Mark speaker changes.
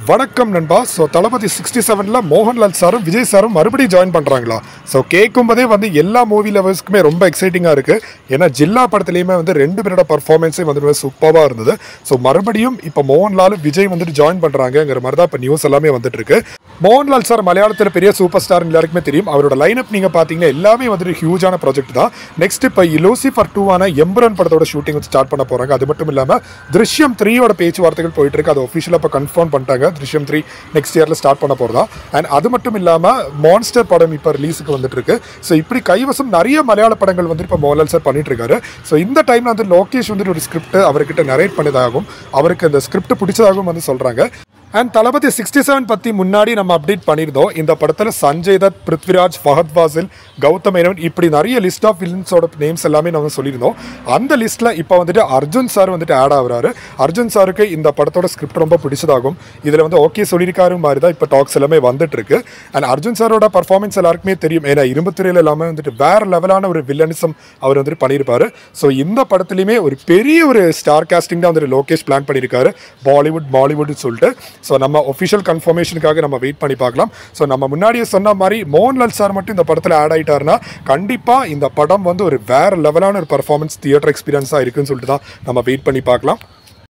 Speaker 1: வணக்கம் நண்பா ஸோ தளபதி சிக்ஸ்டி செவனில் மோகன்லால் சாரும் விஜய் சாரும் மறுபடியும் ஜாயின் பண்ணுறாங்களா ஸோ கேட்கும் போதே வந்து எல்லா மூவி லவர்ஸ்க்குமே ரொம்ப எக்ஸைட்டிங்காக இருக்குது ஏன்னா ஜில்லா படத்துலையுமே வந்து ரெண்டு பேரோட பர்ஃபார்மன்ஸே வந்து சூப்பராக இருந்தது ஸோ மறுபடியும் இப்போ மோகன்லால் விஜய் வந்துட்டு ஜாயின் பண்ணுறாங்கங்கிற மாதிரி தான் இப்போ நியூஸ் எல்லாமே வந்துட்டு இருக்கு மோகன்லால் சார் மலையாளத்தில் பெரிய சூப்பர் ஸ்டார் எல்லாருக்குமே தெரியும் அவரோட லைனப் நீங்கள் பார்த்தீங்கன்னா எல்லாமே வந்துட்டு ஹியூஜான ப்ராஜெக்ட் தான் நெக்ஸ்ட் இப்போ லூசிஃபர் டூவான எம்புரன் படத்தோட ஷூட்டிங் வந்து ஸ்டார்ட் பண்ண போகிறாங்க அது மட்டும் இல்லாமல் திருஷ்யம் த்ரீயோட பேச்சுவார்த்தைகள் போயிட்டு இருக்கு அது ஒஃபிஷியலாக இப்போ கன்ஃபார்ம் பண்ணிட்டாங்க திருஷ்யம் த்ரீ நெக்ஸ்ட் இயரில் ஸ்டார்ட் பண்ண போகிறதா அண்ட் அது மட்டும் இல்லாமல் மான்ஸ்டர் படம் இப்போ ரிலீஸுக்கு வந்துட்டு இருக்கு ஸோ இப்படி கைவசம் நிறைய மலையாள படங்கள் வந்து இப்போ மோகன்லால் சார் பண்ணிட்டு இருக்காரு ஸோ இந்த டைமில் வந்து லோகேஷ் வந்துட்டு ஒரு ஸ்கிரிப்ட் அவர்கிட்ட நரேட் பண்ணதாகவும் அவருக்கு அந்த ஸ்கிரிப்ட் பிடிச்சதாகவும் வந்து சொல்கிறாங்க அண்ட் தளபதி சிக்ஸ்டி செவன் பற்றி முன்னாடி நம்ம அப்டேட் பண்ணியிருந்தோம் இந்த படத்தில் சஞ்சய் தத் பிருத்விராஜ் ஃபஹத் வாசில் கௌதம் மேனன் இப்படி நிறைய லிஸ்ட் ஆஃப் வில்லன்ஸோட நேம்ஸ் எல்லாமே நம்ம சொல்லியிருந்தோம் அந்த லிஸ்ட்டில் இப்போ வந்துட்டு அர்ஜுன் சார் வந்துட்டு ஆட் ஆகுறாரு அர்ஜுன் சாருக்கு இந்த படத்தோட ஸ்கிரிப்ட் ரொம்ப பிடிச்சதாகும் இதில் வந்து ஓகே சொல்லியிருக்காரு மாதிரி தான் இப்போ டாக்ஸ் எல்லாமே வந்துட்டு இருக்கு அண்ட் அர்ஜுன் சாரோட பர்ஃபார்மன்ஸ் எல்லாருக்குமே தெரியும் ஏன்னா இரும்புத்துறையில் எல்லாமே வந்துட்டு வேற லெவலான ஒரு வில்லனிசம் அவர் வந்துட்டு பண்ணியிருப்பாரு ஸோ இந்த படத்துலையுமே ஒரு பெரிய ஒரு ஸ்டார் காஸ்டிங் தான் வந்துட்டு லோகேஷ் பிளான் பண்ணியிருக்காரு பாலிவுட் பாலிவுட்னு சொல்லிட்டு ஸோ நம்ம ஒஃபிஷியல் கன்ஃபர்மேஷனுக்காக நம்ம வெயிட் பண்ணி பார்க்கலாம் ஸோ நம்ம முன்னாடியே சொன்ன மாதிரி மோகன்லால் சார் மட்டும் இந்த படத்தில் ஆட் ஆயிட்டாருன்னா கண்டிப்பாக இந்த படம் வந்து ஒரு வேற லெவலான ஒரு பர்ஃபார்மன்ஸ் தியேட்டர் எக்ஸ்பீரியன்ஸாக இருக்குன்னு சொல்லிட்டு தான் நம்ம வெயிட் பண்ணி பார்க்கலாம்